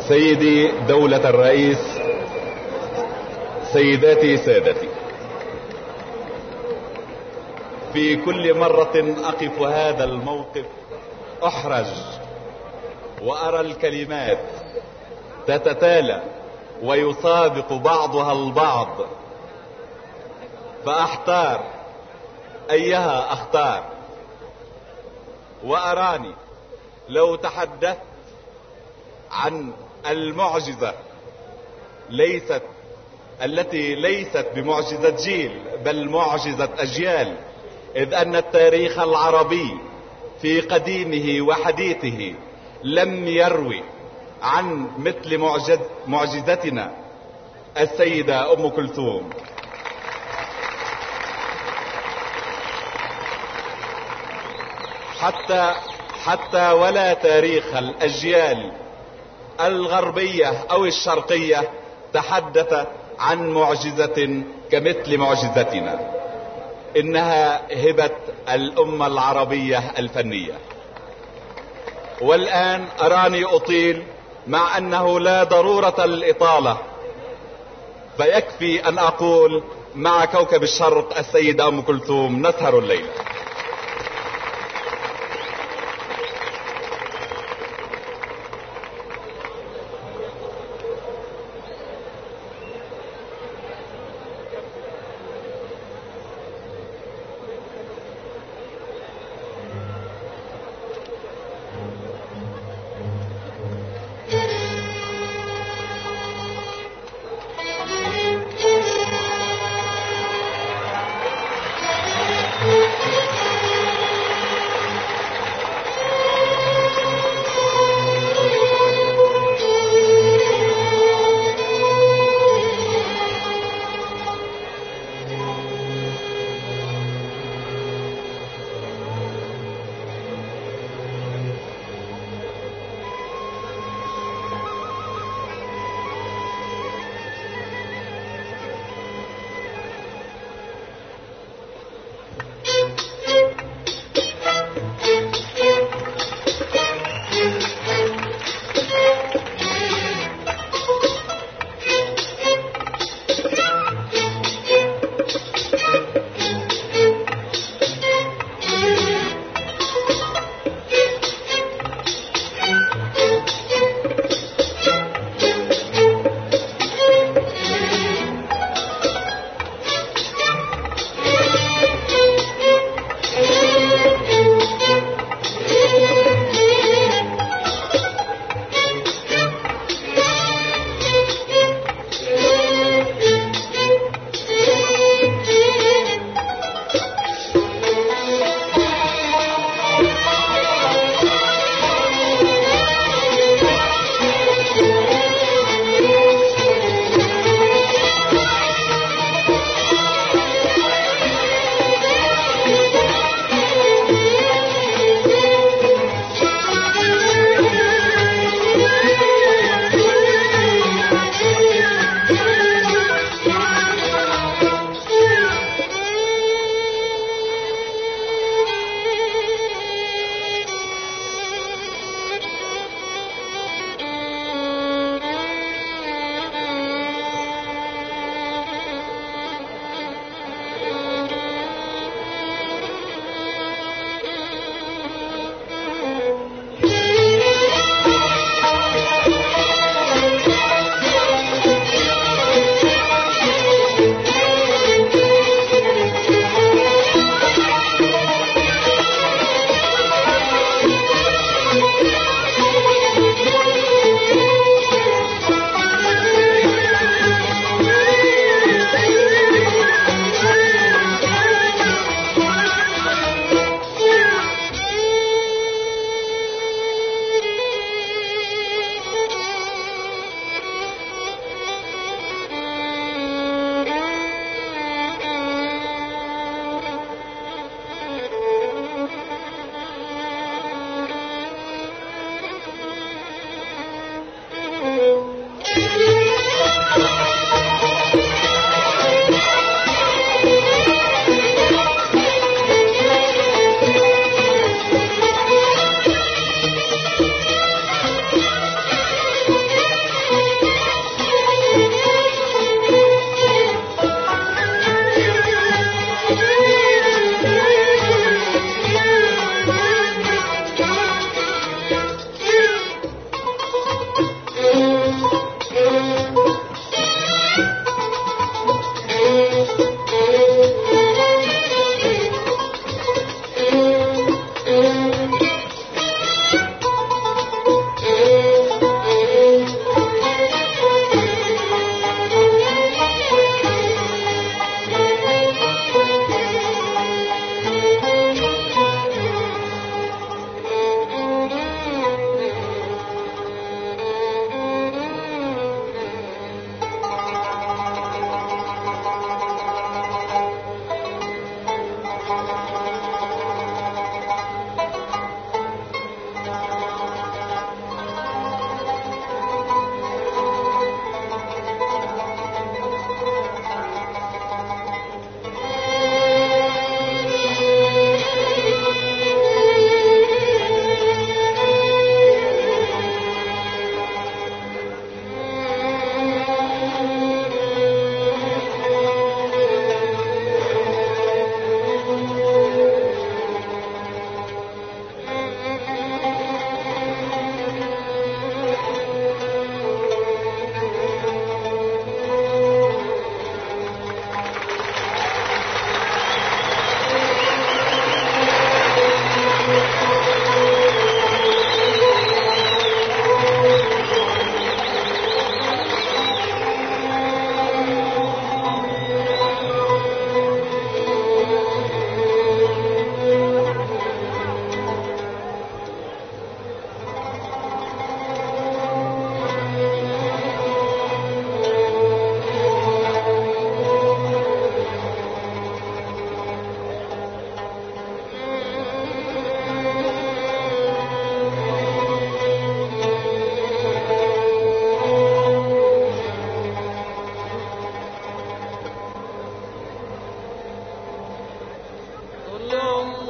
سيدي دولة الرئيس سيداتي سادتي في كل مرة أقف هذا الموقف أحرج وأرى الكلمات تتتالى ويسابق بعضها البعض فأحتار أيها أختار وأراني لو تحدثت عن المعجزة ليست التي ليست بمعجزة جيل بل معجزة أجيال إذ أن التاريخ العربي في قديمه وحديثه لم يروي عن مثل معجز معجزتنا السيدة أم كلثوم حتى حتى ولا تاريخ الأجيال الغربية أو الشرقية تحدث عن معجزة كمثل معجزتنا إنها هبة الأمة العربية الفنية والآن أراني أطيل مع أنه لا ضرورة للإطالة فيكفي أن أقول مع كوكب الشرق السيدة أم كلثوم نسهر الليلة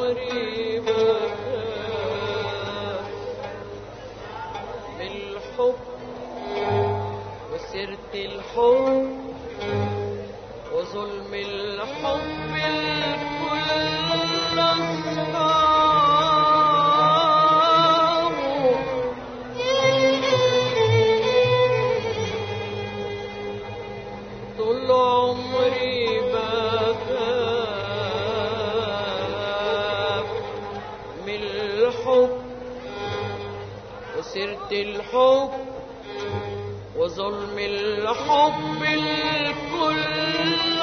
عمري بكى من الحب وسيرة الحب وظلم الحب الكل أصحابه طول عمري بخاف من الحب وسيرة الحب وظلم الحب الكل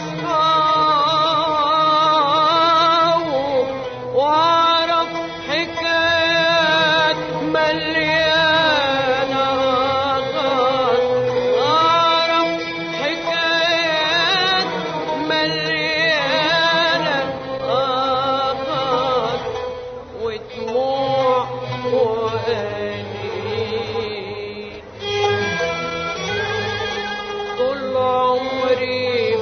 أصحابه وأعرف حكايات مليانة غلط أعرف حكايات مليانة غلط ودموع وأنين طول عمري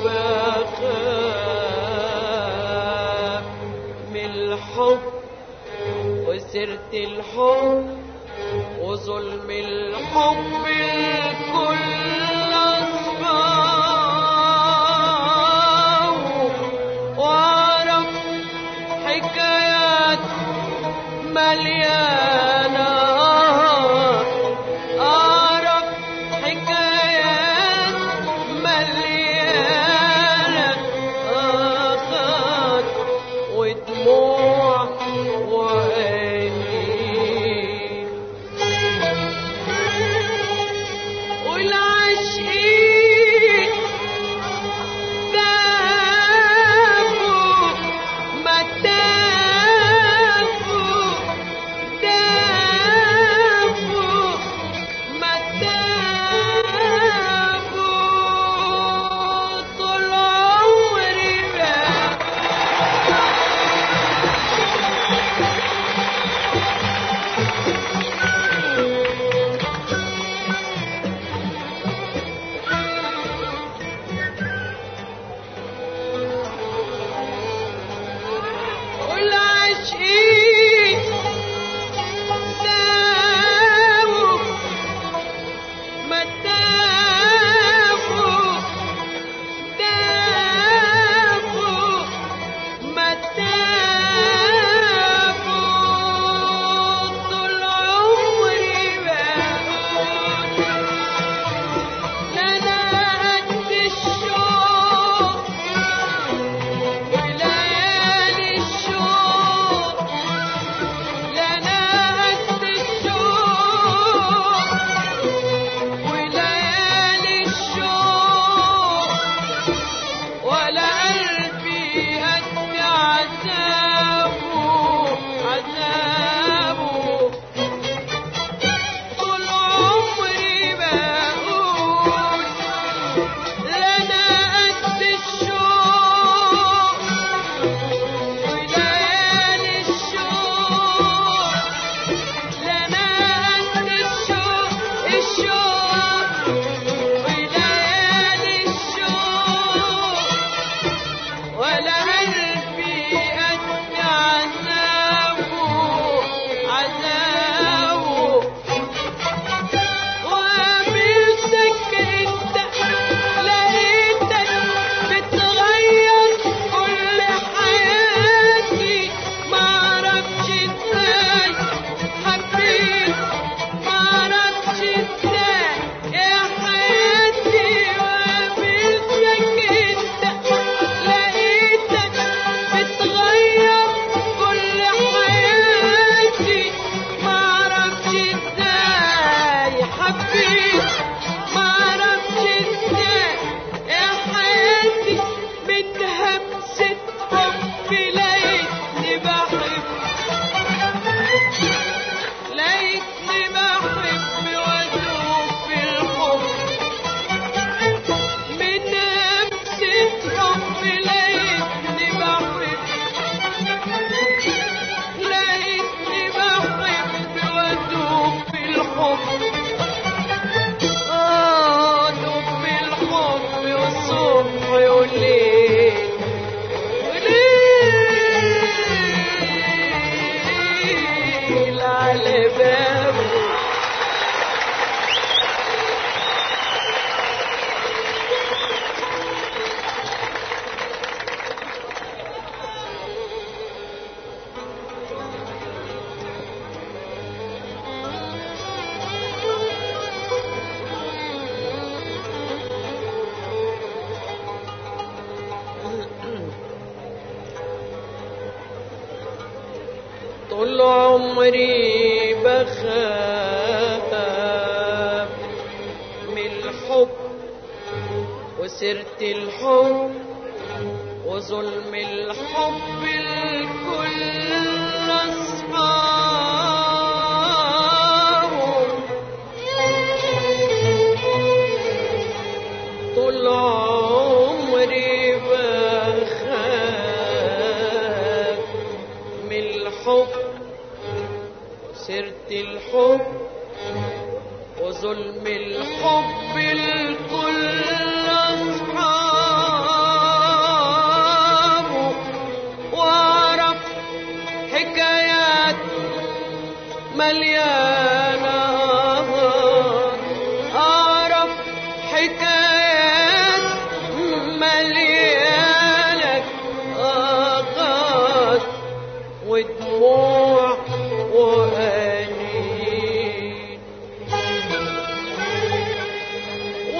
بخاف من الحب وسيرة الحب وظلم الحب الكل أصحابه وأعرف حكايات مليانة أعرف حكايات مليانة آخات ودموع وعينين طول عمري بخاف من الحب وسيرة الحب وظلم الحب الكل أصحابه طول عمري بخاف من الحب سيرة الحب وظلم الحب الكل أصحابه وأعرف حكايات مليانة أعرف حكايات مليانة آغاز ودموع وأنين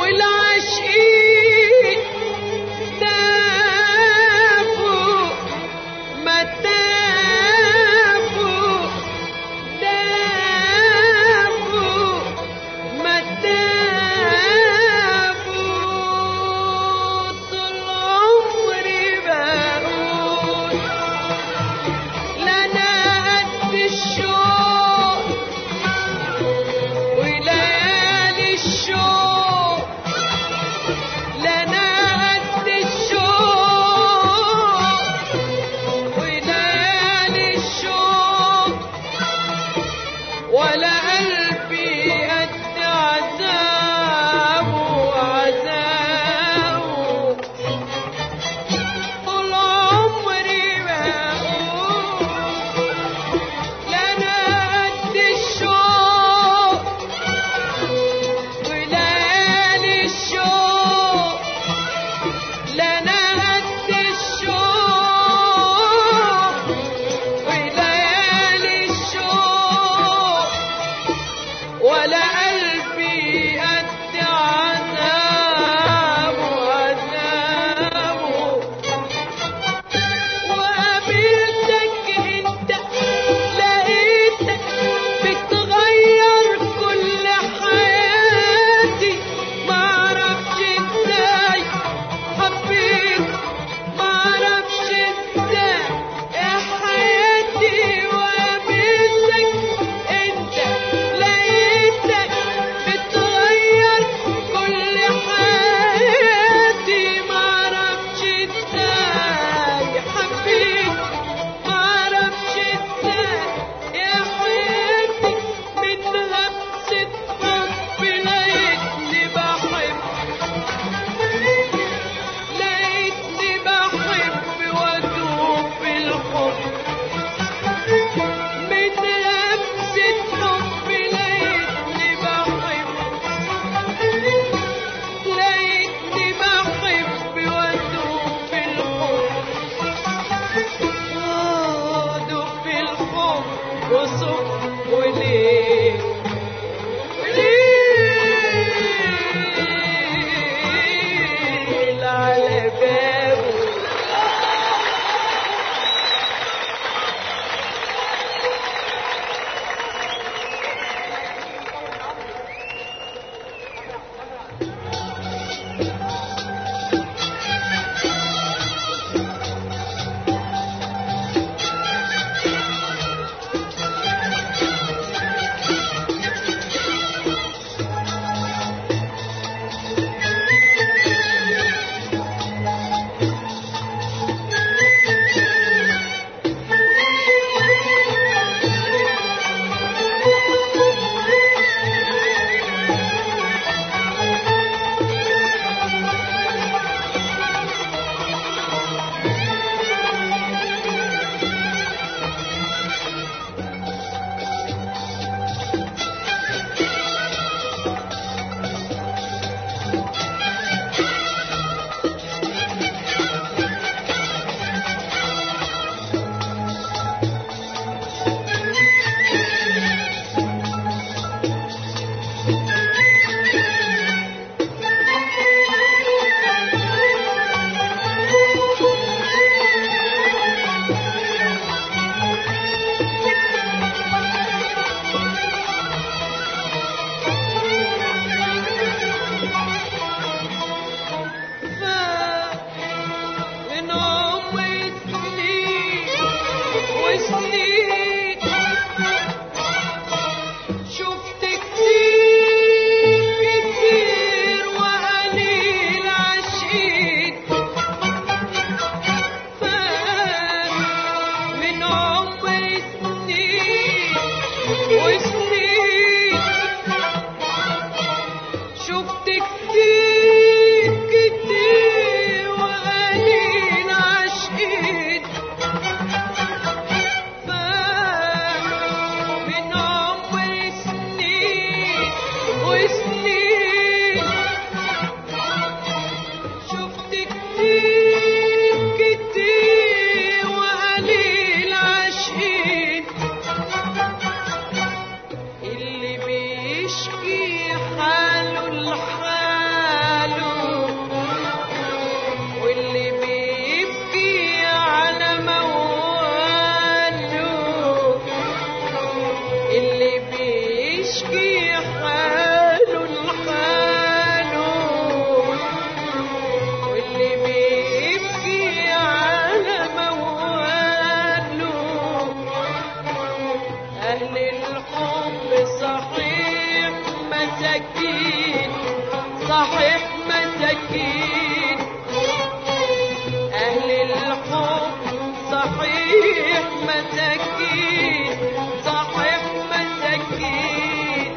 مساكين صحيح مساكين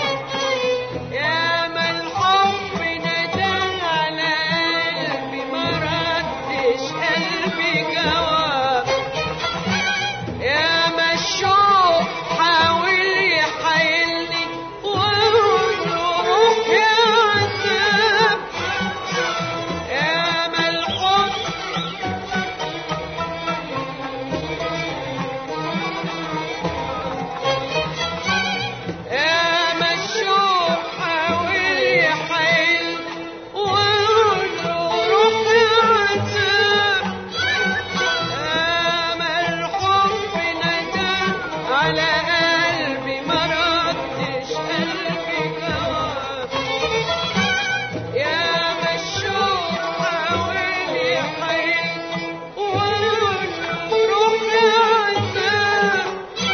يا ما الحب ندى على قلبي ما ردش قلبي جواب يا ما الشوق حاول يحايلني واقول له روح يا عذاب يا ما الحب يا ما الشوق حاول يحايل واقول له روح يا عذاب أمل الحب ندى على قلبي ما ردش قلبي جواب يا ما الشوق حاول يحيل وأقول له روح يا عذاب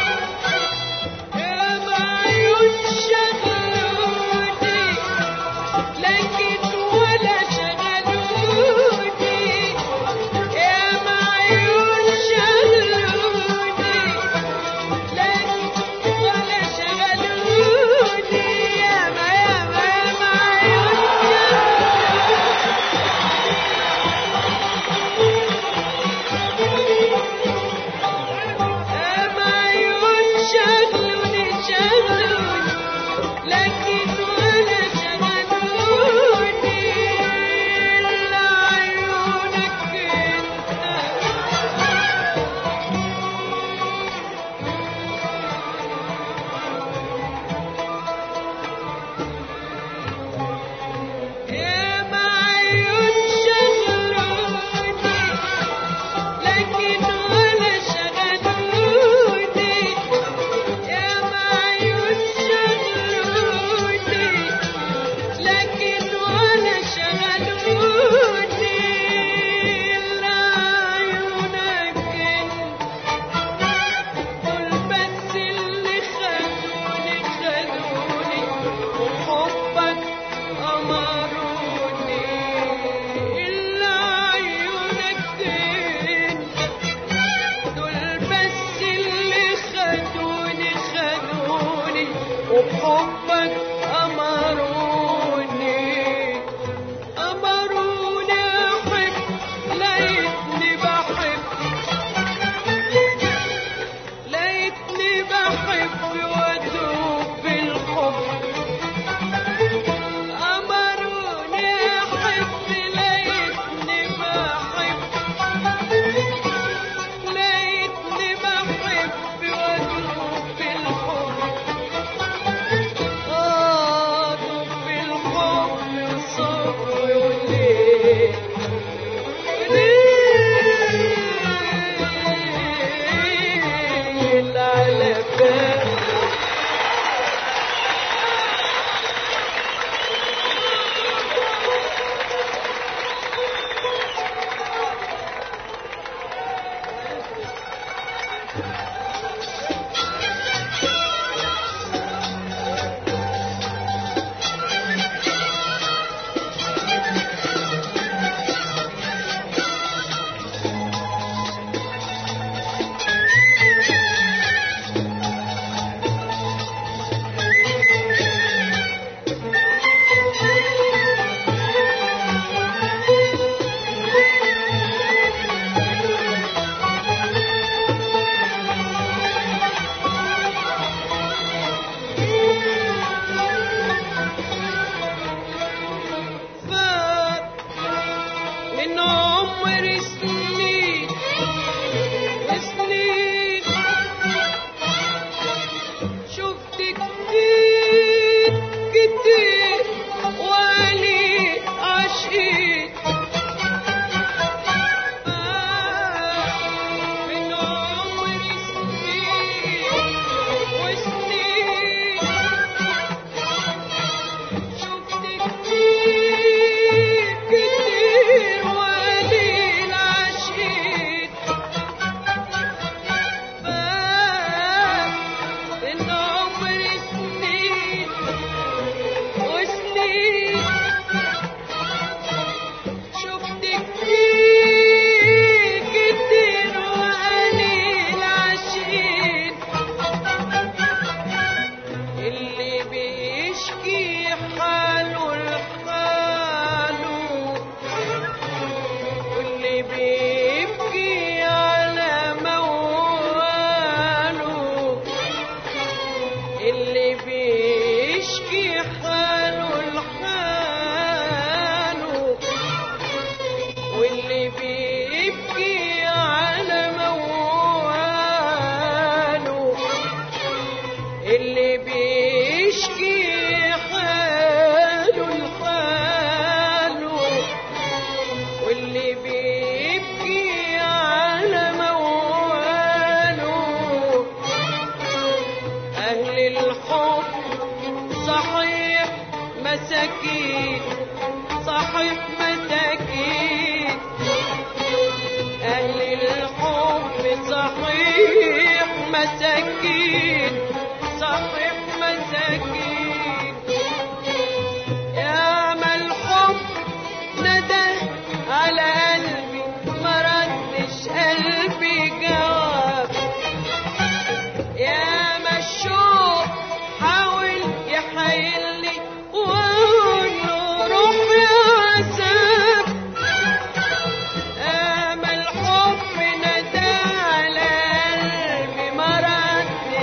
يا ما عيون شغلوني لكن ولا شغلوني يا ما عيون شغلوني لكن ولا شغلوني يا ما يا ما يا ما عيون يا ما عيون شغلوني شغلوني لكن ولا شغلوني إلا عيونك انت يا ما عيون شغلوني لكن ولا شغلوني يا ما عيون شغلوني لكن ولا شغلوني إلا عيونك انت دول بس اللي خلوني خلوني وحبك أمروني إلا عيونك انت دول بس اللي خدوني خدوني وبحبك أمروني أمروني أحب لقيتني بحب لقيتني بحب وأدوب بالحب أمروني أحب لقيتني بحب لقيتني بحب وأدوب بالحب أدوب بالحب الصبر والليل ليل على بال فات من عمر سنين وسنين شفت كتير كتير وقليل عشقين فات من عمر سنين وسنين شفت كتير كتير وقليل اللي بيبكي على مواله اللي بيشكي حاله لحاله واللي بيبكي على مواله اللي بيشكي حاله لحاله واللي بيبكي على مواله أهل الحب صحيح مساكين صحيح مساكين أهل الحب صحيح مساكين صحيح مساكين يا ما الحب ندى على قلبي ما ردش قلبي جواب يا ما الشوق حاول يحيلني واقول له روح يا عذاب اما الحب ندى على قلبي ما ردش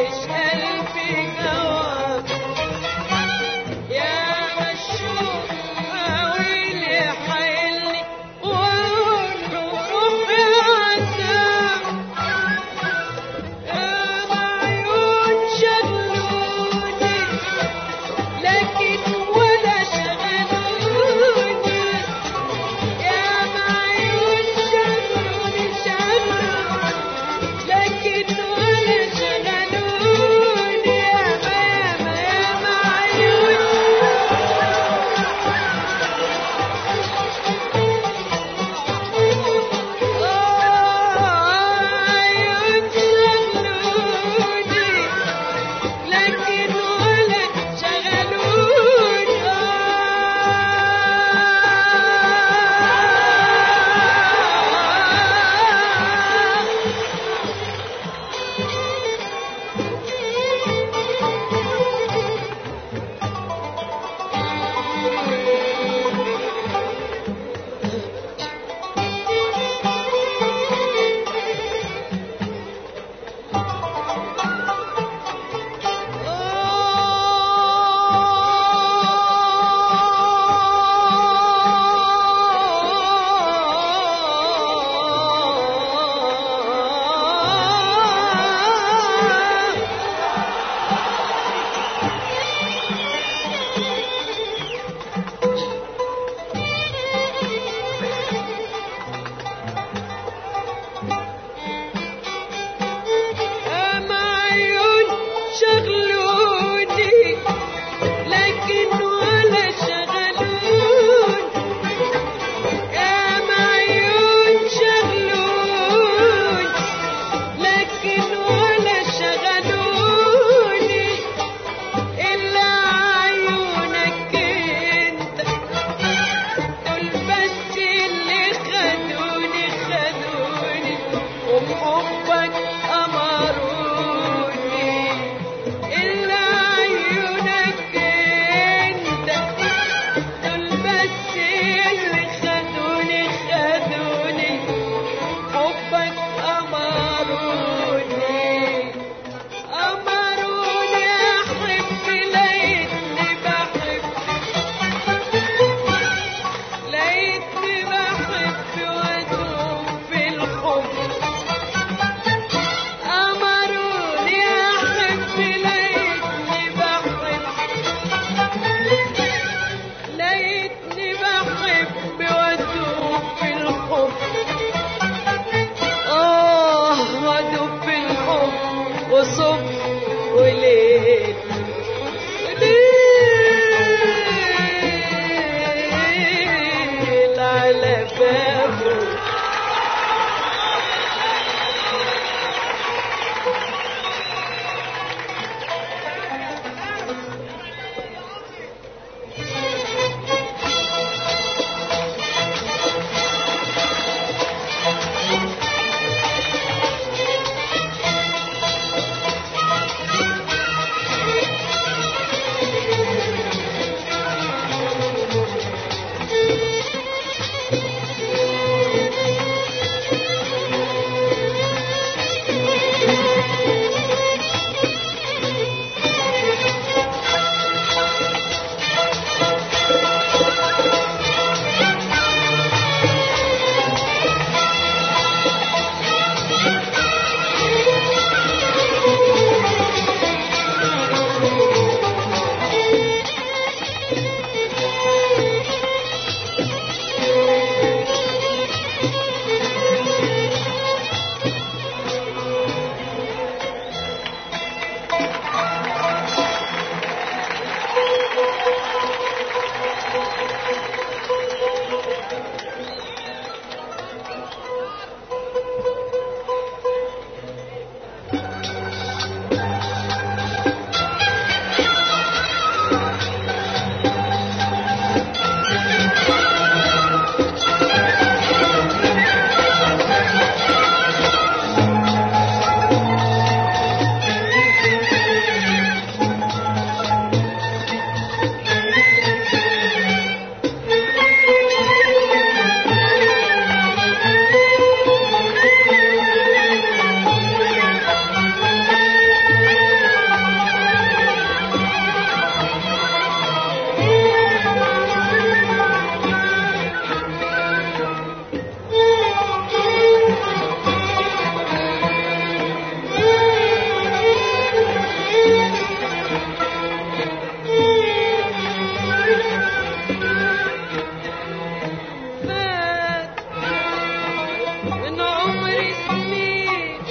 وسنين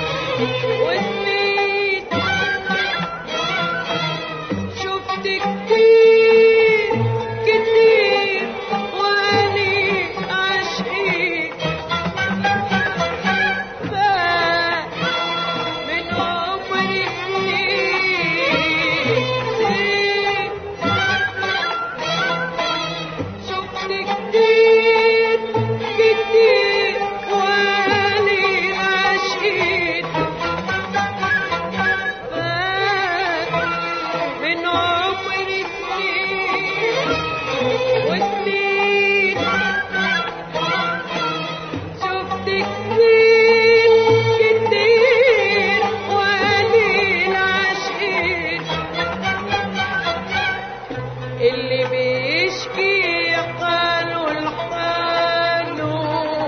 وسنين شفت كتير كتير واني عاشقين فات من عمري سنين سنين شفت كتير كتير واني عاشقين فات من عمري سنين وسنين شفت كتير كتير وقليل عاشقين اللي بيشكي حاله لحاله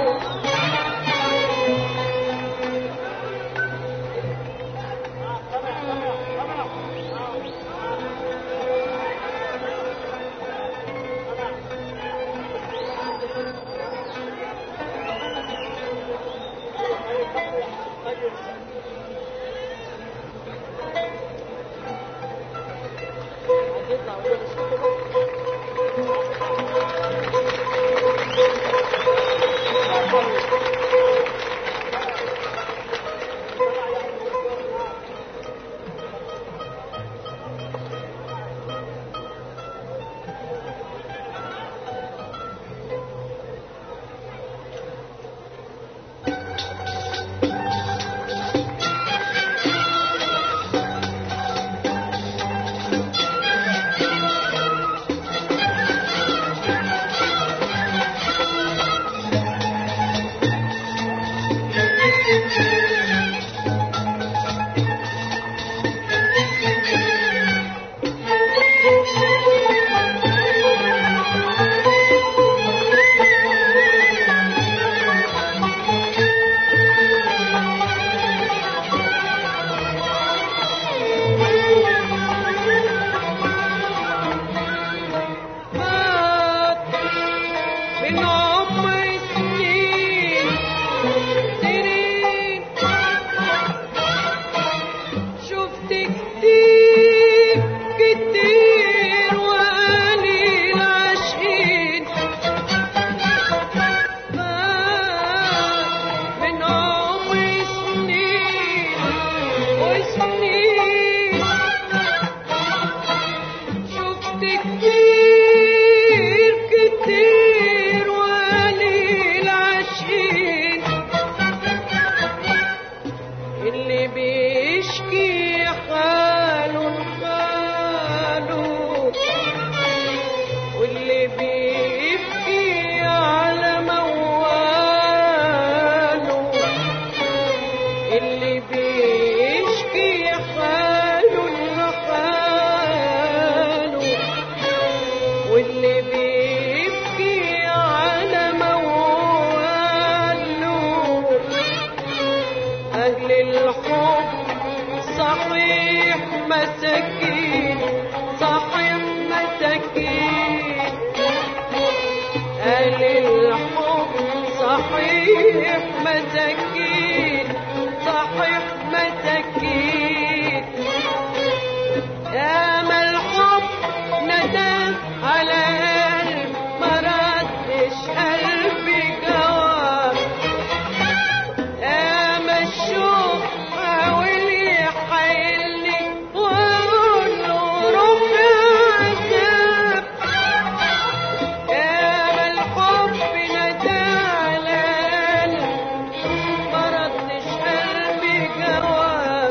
فات من عمري سنين سنين شفت كتير كتير وقليل عاشقين فات من عمري سنين وسنين شفت كتير كتير وقليل عاشقين اللي بيشكي حاله لحاله واللي بيبكي على مواله اللي بيشكي حاله لحاله واللي بيبكي على مواله أهل الحب صحيح مساكين صحيح مساكين أهل الحب صحيح مساكين صحيح مساكين يا ما الحب ندى على قلب ما ردش قلبي جواب يا ما الشوق حاول يحيلني واقول له روح يا عذاب يا ما الحب ندى على قلبي ما ردش قلبي جواب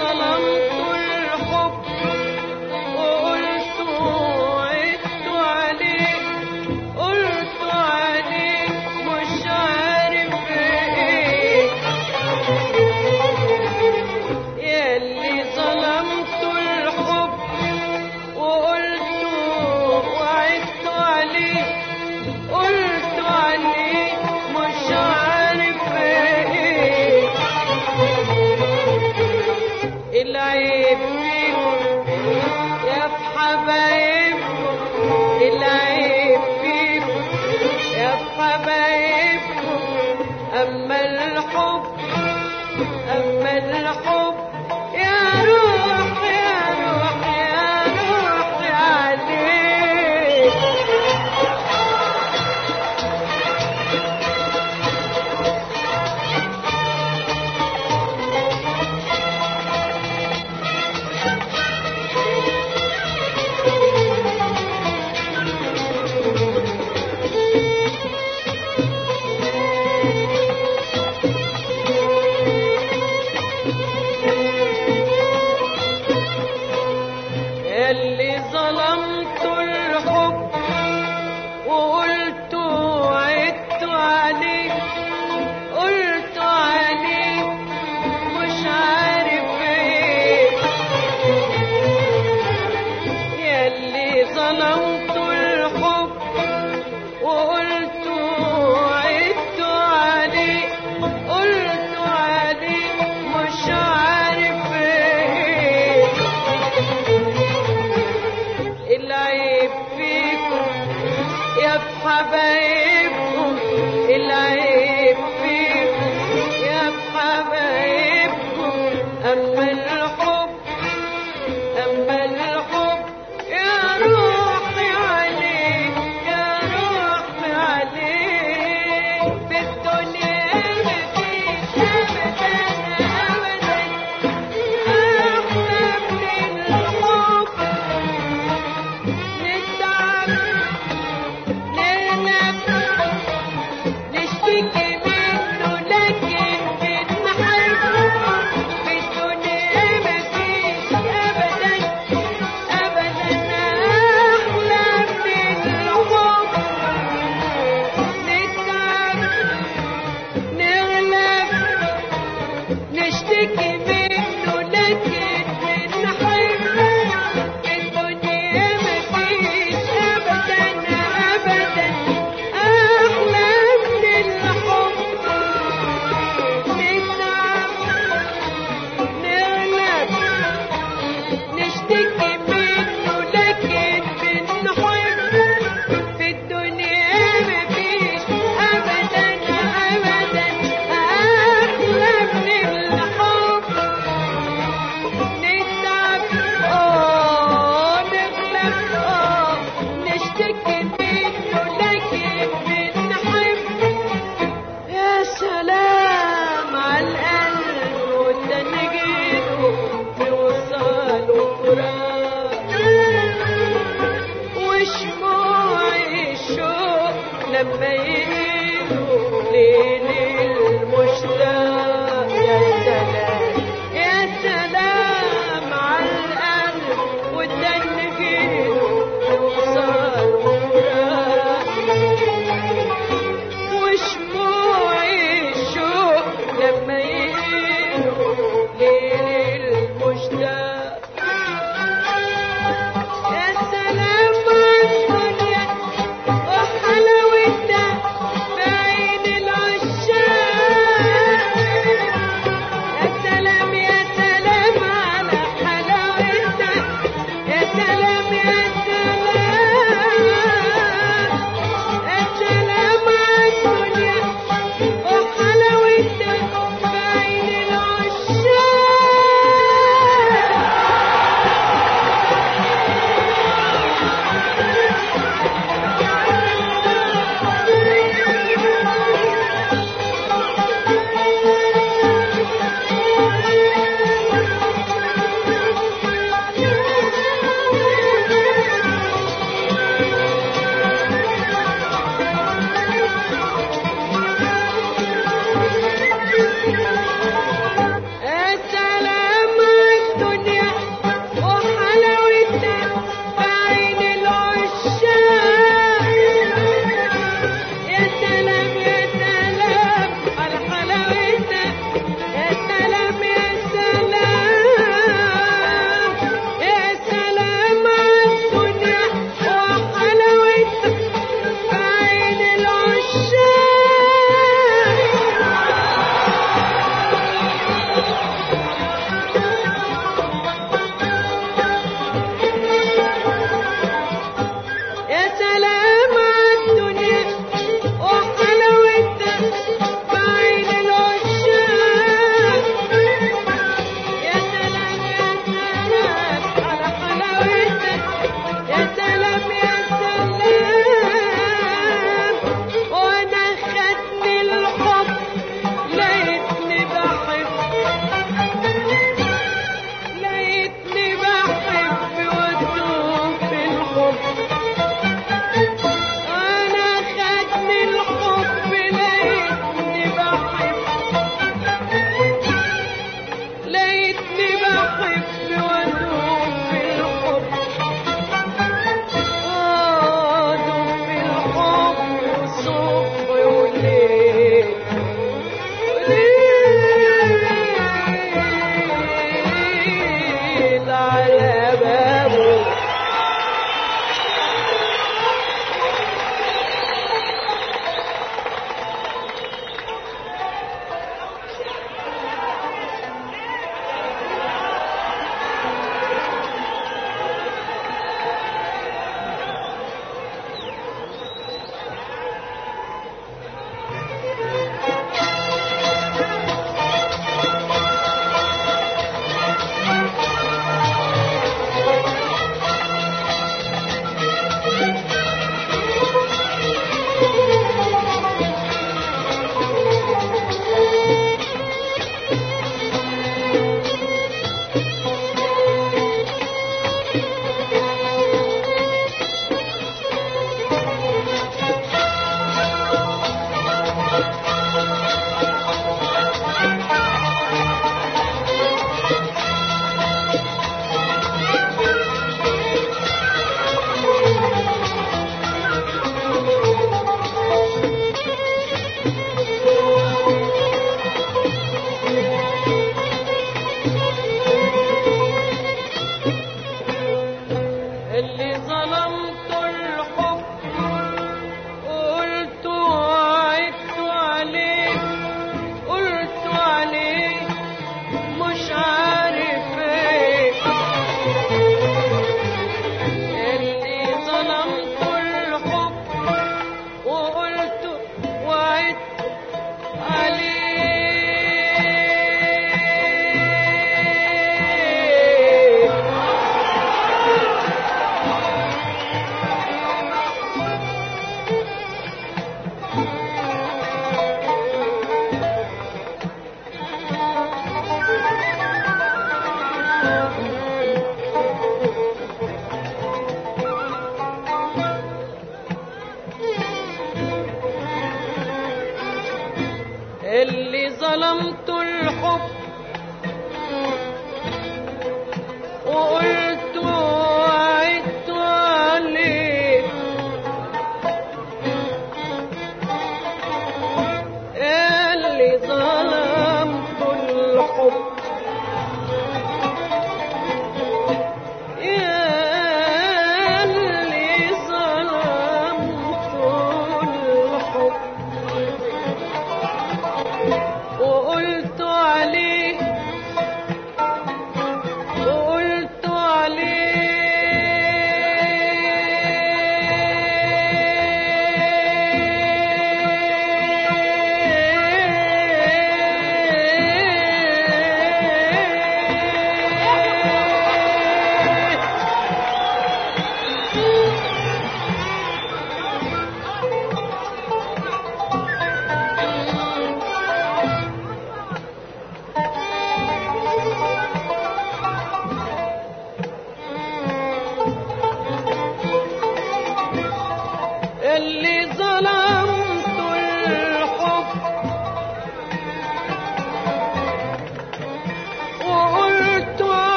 ظلمت الحب وقلت وعدت عليك قلت عليك مش عارف ايه ياللي ظلمت الحب وقلت وعدت عليك قلت عليك مش عارف ايه العيب فيكم يا في حبايبكم العيب فيكم يا في حبايبكم اما الحب اما الحب يا روح يا روح يا روح عليك اللي ظلمت الحب وقلت وعدت عليك قلت عليك مش عارف ايه ياللي ظلمت الحب وقلت وعدت عليك قلت عليك مش عارف ايه العيب فيكم يا في حبايبكم العيب فيكم يا في حبايبكم أما الحب أما الحب يا روحي عليك يا روحي عليك في الدنيا مفيش أبدا أبدا أحلى من الحب نتعب ننام نشتكي منه لكن بنحب في الدنيا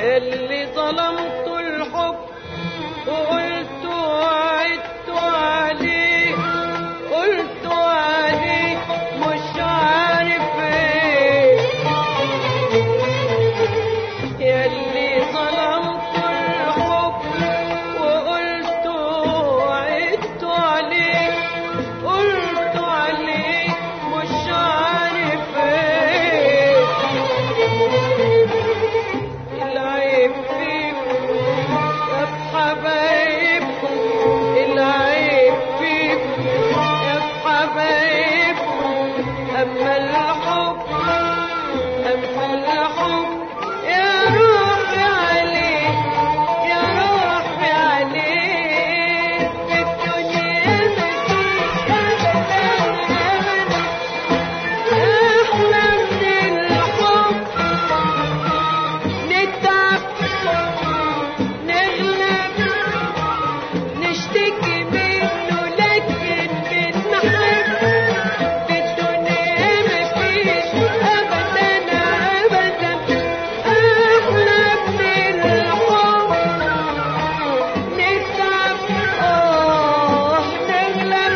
اللي ظلمت الحب وقلت وعدت عليه قلت عليه مش عارف ايه ياللي ظلمت الحب وقلت وعدت عليه قلت عليه مش عارف ايه العيب فيكم يا في حبايبكم العيب فيكم يا في حبايبكم أما الحب أما الحب يا روحي عليك يا روحي عليك في الدنيا مفيش أبدا أبدا أحلى من الحب نتعب نغلب نشتكي منه لكن بنحب في الدنيا مفيش أبدا أبدا أحلى من الحب نتعب آه نغلب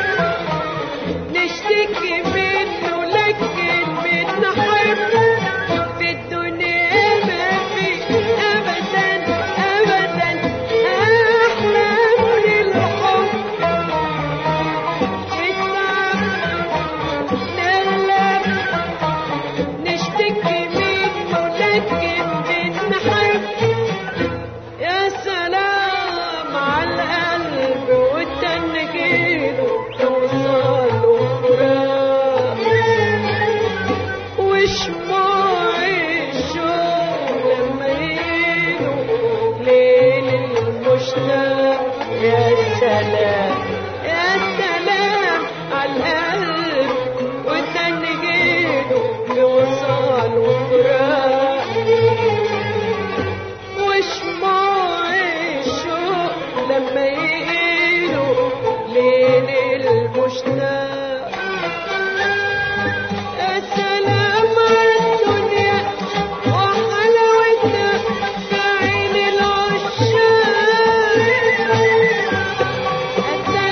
نشتكي منه لكن بنحب في الدنيا ما في ابدا ابدا احلى من الحب نتعب نغلب نشتكي منه لكن بنحب يا سلام على القلب والتنجيل توصل وفراق وشموع الشوق لما يجوا ليل المشتاق يا سلام يا سلام على القلب والتنجيل توصل وفراق وشموع الشوق لما يقيلوا ليل المشتاق يا سلام على الدنيا وحلاوتها في عين العشاق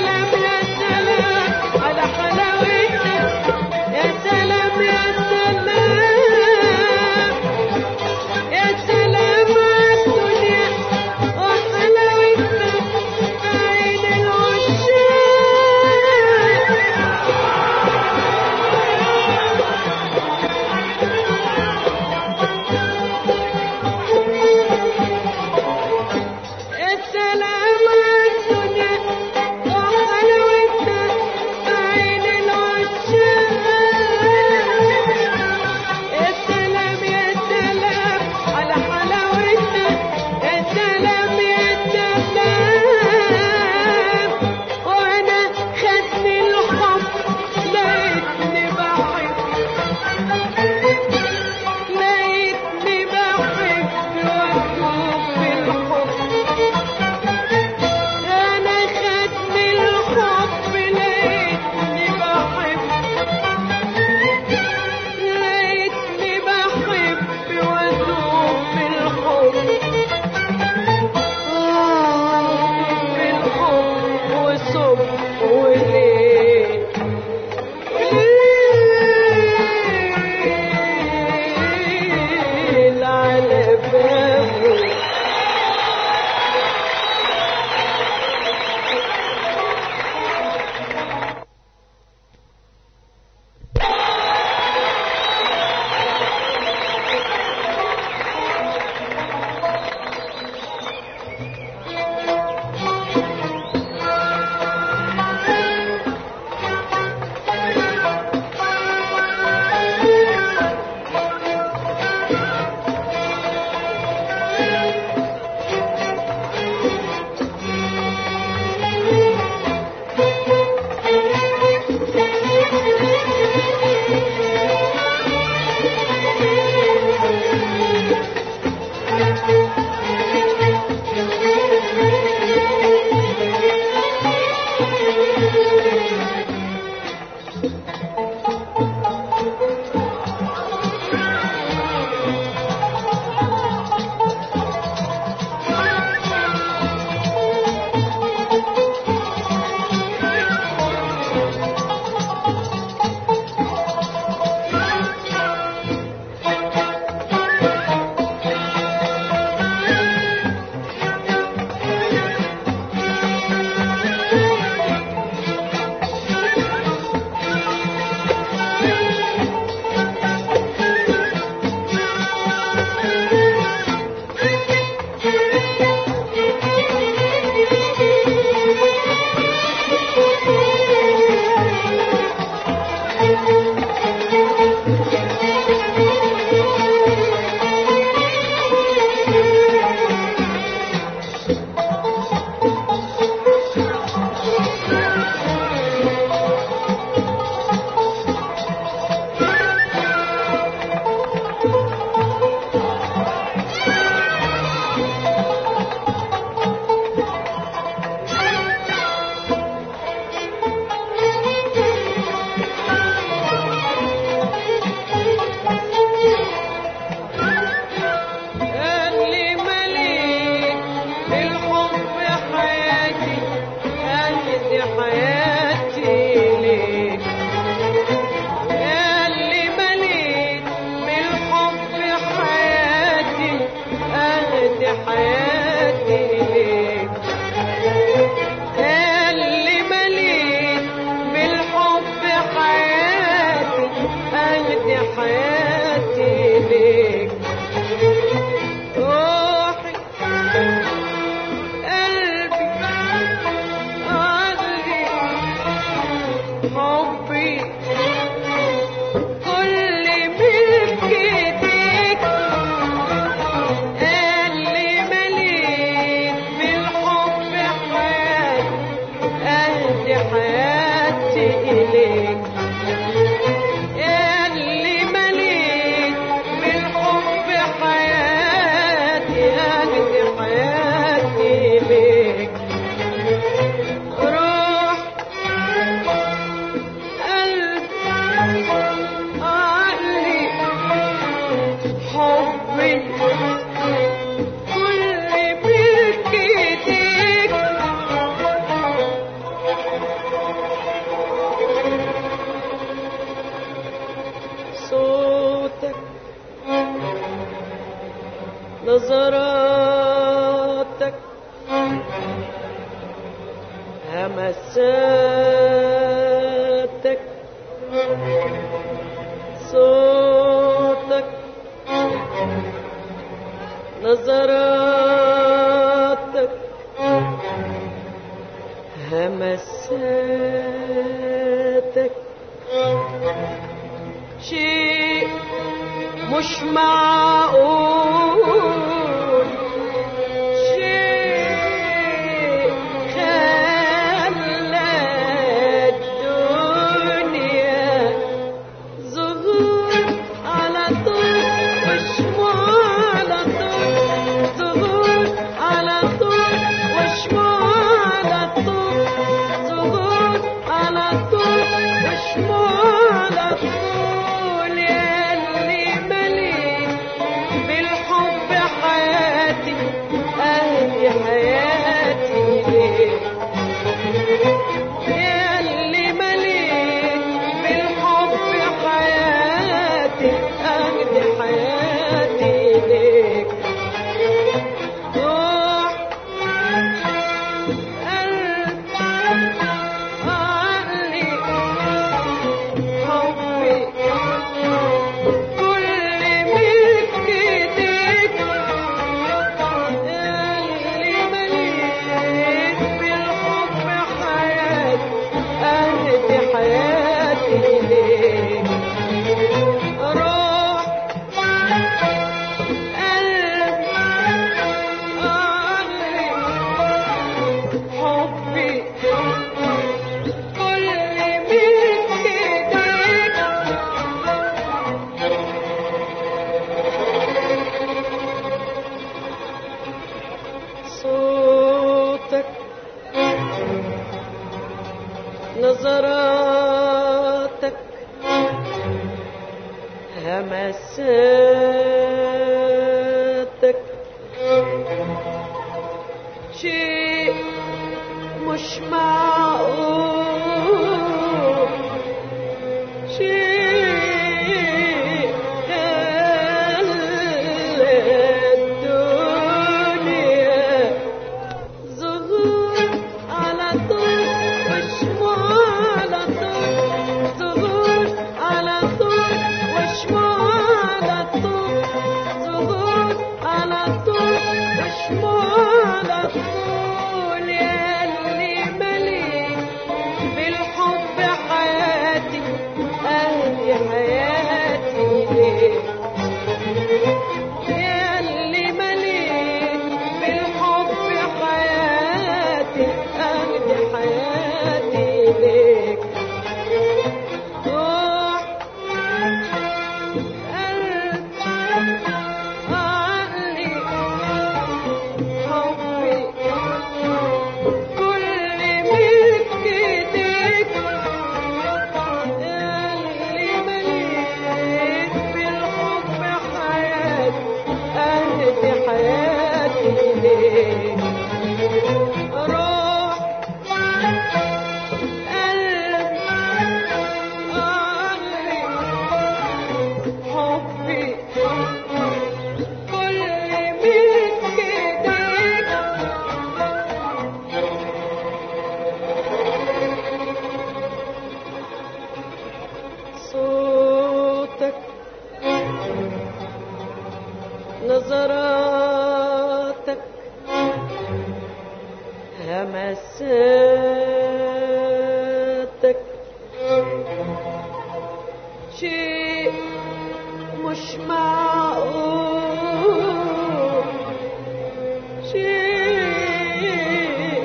حياتي ليك اللي مليت بالحب حياتي أهدي حياتي ليك روحي قلبي عقلي حبي كل ملك ايديك اللي مليت بالحب حياتي اهدي حياتي اليك اللي مليت بالحب حياتي اهدي حياتي اليك روح قلب عقلي حبي كل ملك ايديك صوتك نظراتك همساتك صوتك نظراتك همساتك شيء مش معقول شيء خلى الدنيا ظهور على طول وشموع على طول ظهور على طول وشموع على طول ظهور على طول وشموع على طول ياللي مليت بالحب حياتي أهدي حياتي ليك ياللي مليت بالحب حياتي أهدي حياتي ليك روح قلب عقلي حبي كل ملك ايديك اللي مليت بالحب حياتي اهدي حياتي ليك روح قلب عقلي حبي كل ملك ايديك صوتك نظراتك همساتك شيء مش معقول شيء خلى الدنيا ظهور على طول وشموع على طول ظهور على طول وشموع على طول ظهور على طول وشموع على طول ياللي مليت همساتك همساتك شيء مش معقول شيء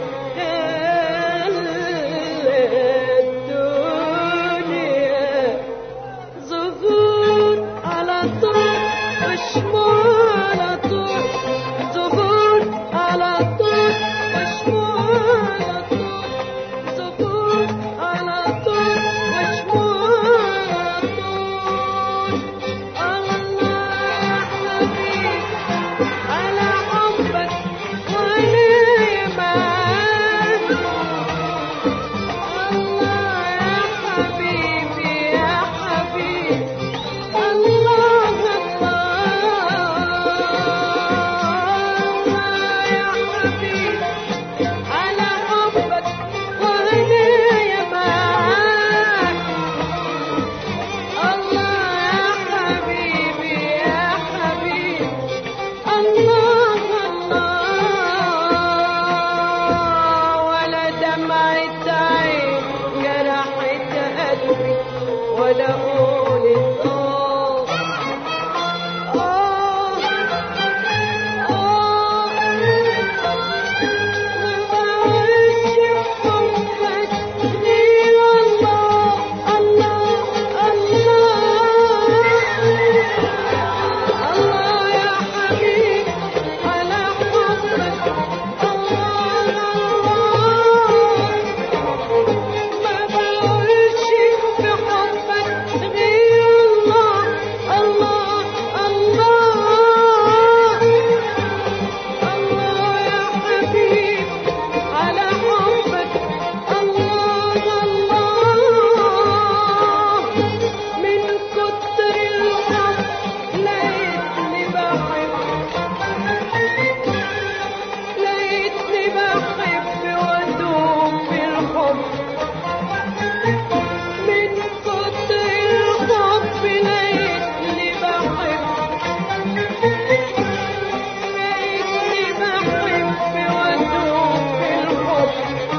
الدنيا ظهور على طول وشموع على طول ظهور على طول وشموع على طول ظهور على طول وشموع على طول الله حبيبي على حبك وانا معاك الله يا حبيبي يا حبيبي الله الله يا حبيبي على حبك وانا معاك الله يا حبيبي يا حبيبي الله الله ولا دمعة عين جرحت قلبي ولا قولت آه آه الله الله الله يا حبيب على حبك الله الله من كتر الحب لقيتني بحب لقيتني بحب وادوم بالحب من كتر الحب لقيتني بحب لقيتني بحب وادوب بالحب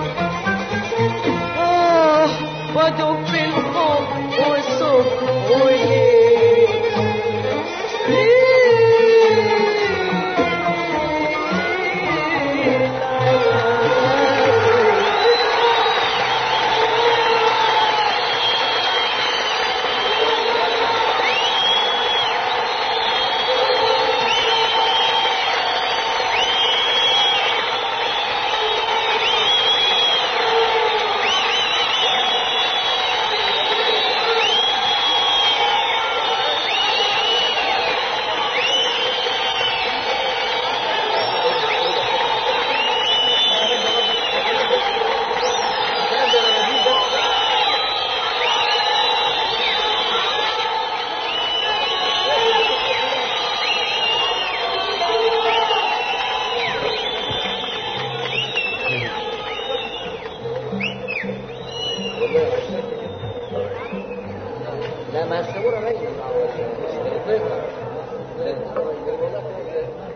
آه وادوب بالحب وصبر وليل لا ما الصورة باينة